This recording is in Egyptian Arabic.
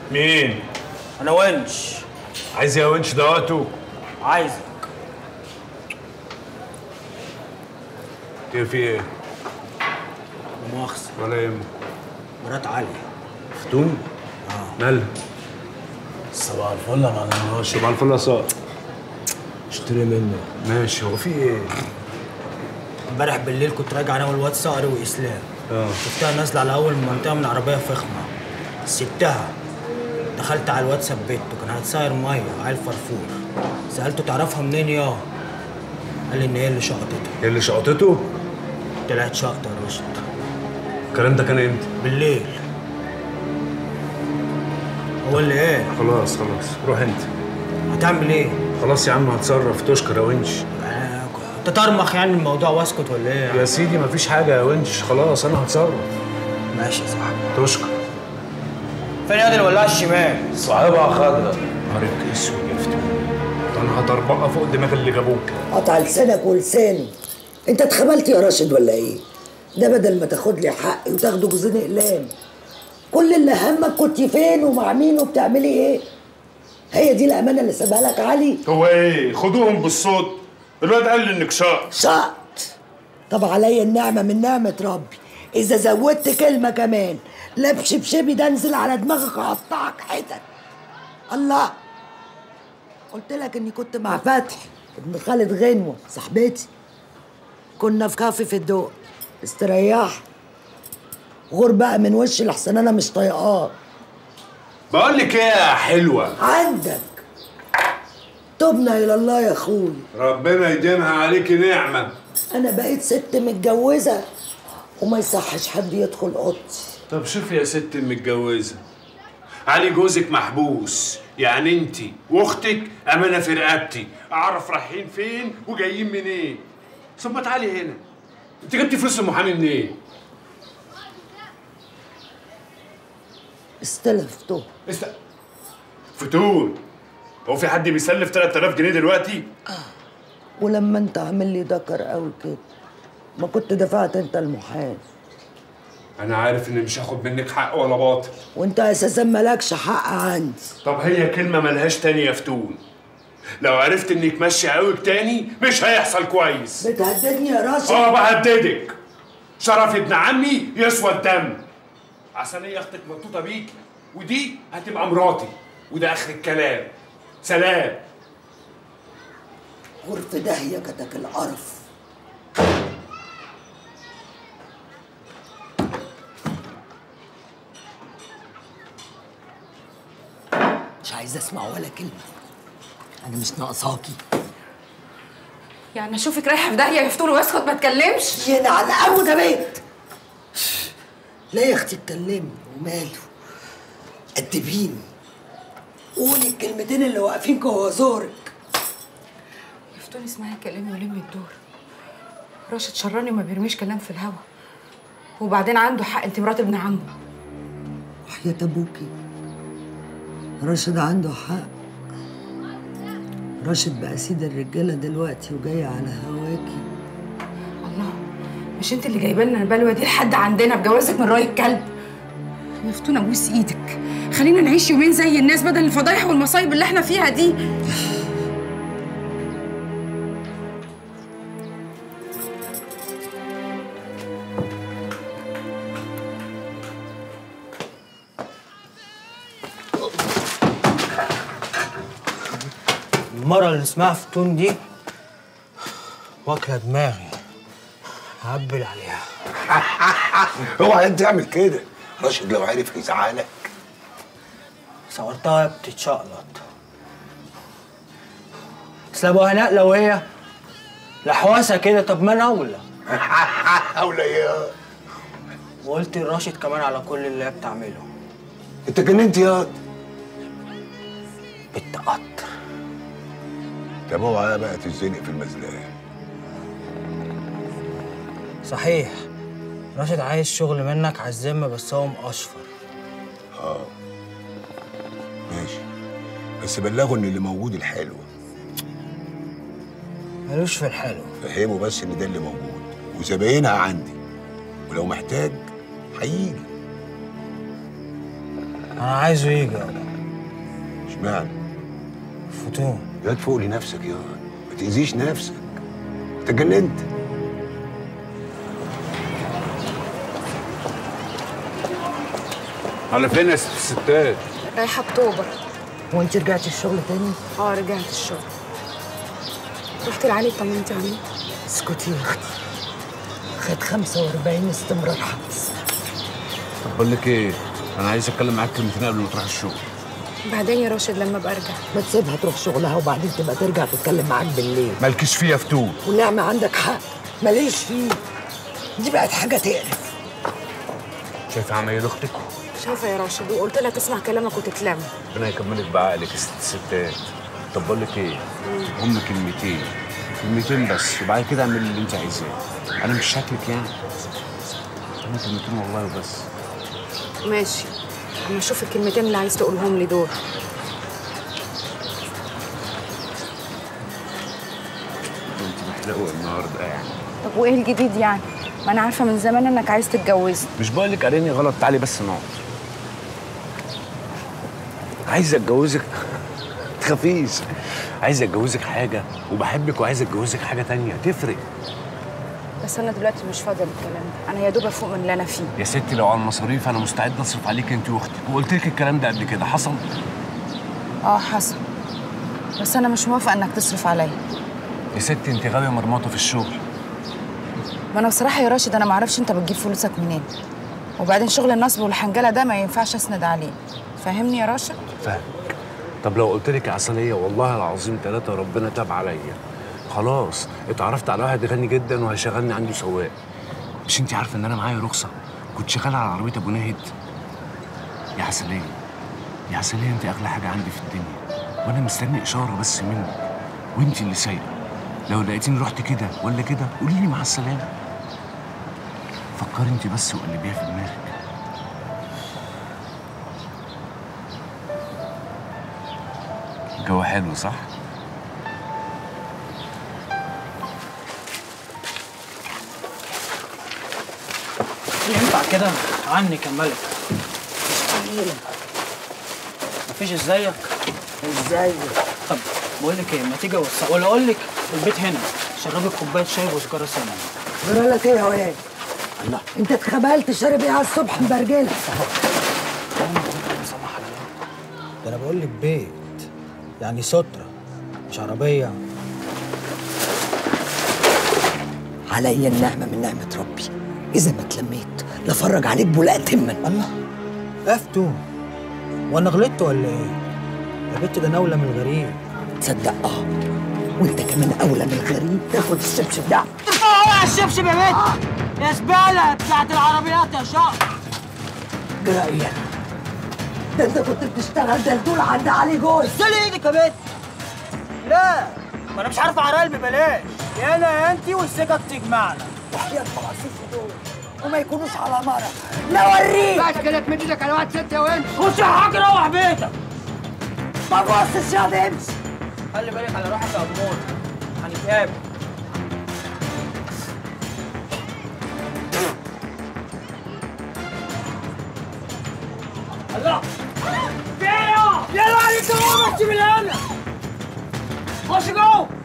مين؟ انا ونش عايز يا ونش ده وقته؟ عايزك كيف في ايه؟ مؤاخذة ولا يهمك مرات علي فتون؟ اه مالها؟ صباح الفل يا معلم شوف على الفل يا صاحبي اشتري منه ماشي هو في ايه؟ امبارح بالليل كنت راجع انا والواد صقر واسلام اه شفتها نازله على اول منطقه من عربيه فخمه سبتها دخلت على الواد ثبته كان هتصاير ميه عيل فرفور سالته تعرفها منين يا قال لي ان هي اللي شقطتها ايه اللي شقطته؟ طلعت شقطه يا رشد الكلام ده كان امتى؟ بالليل هو اللي ايه خلاص خلاص روح انت هتعمل ايه خلاص يا عم هتصرف تشكر يا ونش يعني انت ترمخ يعني الموضوع واسكت ولا ايه يا سيدي مفيش حاجة يا ونش خلاص أنا هتصرف ماشي يا صاحبي تشكر فين يا دي الولاعه الشمال صاحبها خدها نهارك اسود يا فتون ده انا هضربقها فوق دماغ اللي جابوك قطع لسانك ولساني انت اتخبلت يا راشد ولا ايه ده بدل ما تاخد لي حقي وتاخده جوزين اقلام كل اللي همك كنت فين ومع مين وبتعملي ايه هي دي الامانه اللي سابها لك علي هو ايه خدوهم بالصوت الواد قال لي انك شاط شقط طب عليا النعمه من نعمه ربي اذا زودت كلمه كمان لا بشبشبي ده انزل على دماغك اقطعك حتت الله قلت لك اني كنت مع فتحي ابن خالد غنوه صاحبتي كنا في كافي في الدق استريح غور بقى من وشي لحسن انا مش طايقاه بقول لك ايه يا حلوة عندك تبنا الى الله يا اخوي ربنا يديمها عليكي نعمة انا بقيت ست متجوزه وما يصحش حد يدخل اوضتي طب شوفي يا ست المتجوزة علي جوزك محبوس يعني انت واختك امانة في رقبتي اعرف رايحين فين وجايين منين ثم تعالي هنا انت جبتي فلوس المحامي منين استلفته است... فتون هو في حد بيسلف 3000 جنيه دلوقتي ولما انت عامل لي دكر قوي كده ما كنت دفعت انت المحامي انا عارف اني مش هاخد منك حق ولا باطل وانت اساسا مالكش حق عندي طب هي كلمة ملهاش تاني يا فتون لو عرفت انك ماشي عوج تاني مش هيحصل كويس بتهددني يا راشد اه بهددك شرف ابن عمي يسوى الدم عشان هي اختك مبطوطه بيك ودي هتبقى مراتي وده اخر الكلام سلام غرف داهيه كتك القرف مش عايزه اسمع ولا كلمه انا مش ناقصاكي يعني اشوفك رايحه في داهيه يفتون واسكت ما اتكلمش يلا على ابو ده بيت لا يا اختي اتكلمي وماله قدبيني قولي الكلمتين اللي واقفين جوه زورك يفتون اسمعي كلامي ولمي الدور راشد شراني وما بيرميش كلام في الهوا وبعدين عنده حق انت مرات ابن عمه وحياة ابوكي راشد عنده حق راشد بقى سيد الرجاله دلوقتي وجاي على هواكي الله مش انت اللي جايبه لنا البلوه دي لحد عندنا بجوازك من راي الكلب يفتون ابوس ايدك خلينا نعيش يومين زي الناس بدل الفضايح والمصايب اللي احنا فيها دي المرة اللي اسمها فتون دي واكلة دماغي هبل عليها اوعى انت تعمل كده راشد لو عرف هيزعلك صورتها بتتشقلط اصل ابو هناء لو هي لحواسه كده طب ما انا اولى اولى ايه وقلت لراشد كمان على كل اللي هي بتعمله انت جننت ياض بنت قطر طب اوعى بقى تتزنق في المزلاق صحيح راشد عايز شغل منك على الذمة بس هو مقشفر اه ماشي بس بلغه ان اللي موجود الحلو ملوش في الحلو فهمه بس ان ده اللي موجود وزباينها عندي ولو محتاج هيجي انا عايزه يجي يابا اشمعنى فتون يا تفوق لنفسك يا ما تاذيش نفسك انت اتجننت على فين يا ست الستات رايحه اكتوبر وانت رجعتي الشغل تاني اه رجعت الشغل رحت لعلي طمنتي عليه اسكتي يا اختي خد 45 استمرار حبس طب بقول لك ايه انا عايز اتكلم معاك كلمتين قبل ما تروح الشغل بعدين يا راشد لما ابقى ارجع ما تسيبها تروح شغلها وبعدين تبقى ترجع تتكلم معاك بالليل مالكش فيه يا فتون ونعمة عندك حق ماليش فيه دي بقت حاجة تقرف شايف عمايل اختك شايفه يا راشد وقلت لها تسمع كلامك وتتلم ربنا يكملك بعقلك يا ست الستات طب بقول لك ايه هم كلمتين كلمتين بس وبعد كده اعمل اللي انت عايزاه انا مش شكلك يعني هم كلمتين والله وبس ماشي اما اشوف الكلمتين اللي عايز تقولهم لي دول انت محلقه النهارده يعني طب وايه الجديد يعني ما انا عارفه من زمان انك عايز تتجوزني مش بقول لك قريني غلط تعالي بس نقعد عايز اتجوزك تخافيش عايز اتجوزك حاجه وبحبك وعايز اتجوزك حاجه تانية تفرق بس انا دلوقتي مش فاضيه للكلام ده انا يا دوب افوق من اللي انا فيه يا ستي لو على المصاريف انا مستعد اصرف عليك انت واختك وقلت لك الكلام ده قبل كده حصل اه حصل بس انا مش موافقه انك تصرف عليا يا ستي انت غاويه مرمطه في الشغل ما انا بصراحه يا راشد انا ما اعرفش انت بتجيب فلوسك منين وبعدين شغل النصب والحنجله ده ما ينفعش اسند عليه فاهمني يا راشد فاهمك طب لو قلت لك يا عسليه والله العظيم ثلاثه ربنا تاب عليا خلاص اتعرفت على واحد غني جدا وهيشغلني عنده سواق مش انت عارفه ان انا معايا رخصه كنت شغال على عربيه ابو ناهد يا عسليه يا عسليه انت اغلى حاجه عندي في الدنيا وانا مستني اشاره بس منك وانت اللي سايقه لو لقيتيني رحت كده ولا كده قولي لي مع السلامه فكري انت بس وقلبيها في دماغك الجو حلو صح؟ ينفع كده عنك يا ملك مفيش ازيك ازاي طب بقول لك ايه ما تيجي اوصل ولا اقول لك البيت هنا شربك كوبايه شاي وسجاره سنه جرى لك ايه يا واد الله انت اتخبلت شارب ايه على الصبح مبرجله ده انا بقول لك بيت يعني ستره مش عربيه عليا النعمة من نعمة ربي إذا ما اتلميت لفرج عليك بولاء تما الله افتو وانا غلطت ولا ايه يا بنت ده نولة من الغريب تصدق اه وانت كمان أولى من الغريب تاخد الشبشب ده ارفعوا على الشبشب يا بنت يا زباله بتاعت العربيات يا شقر جراية ده انت كنت بتشتغل دلدول عند علي جوز سلي ايدك يا بنت لا ما انا مش عارف اعرال ببلاش يا انا يا انتي والسكك تجمعنا وحياة بعصيص دول وما يكونوش على مرة لا اوريك بس كده تمد ايدك على واحد ست يا وانت خش يا حاج روح بيتك ما تبصش يا دي امشي خلي بالك على روحك يا امور هنتقابل الله في ايه يا يلا عليك هو بس من هنا خش جوه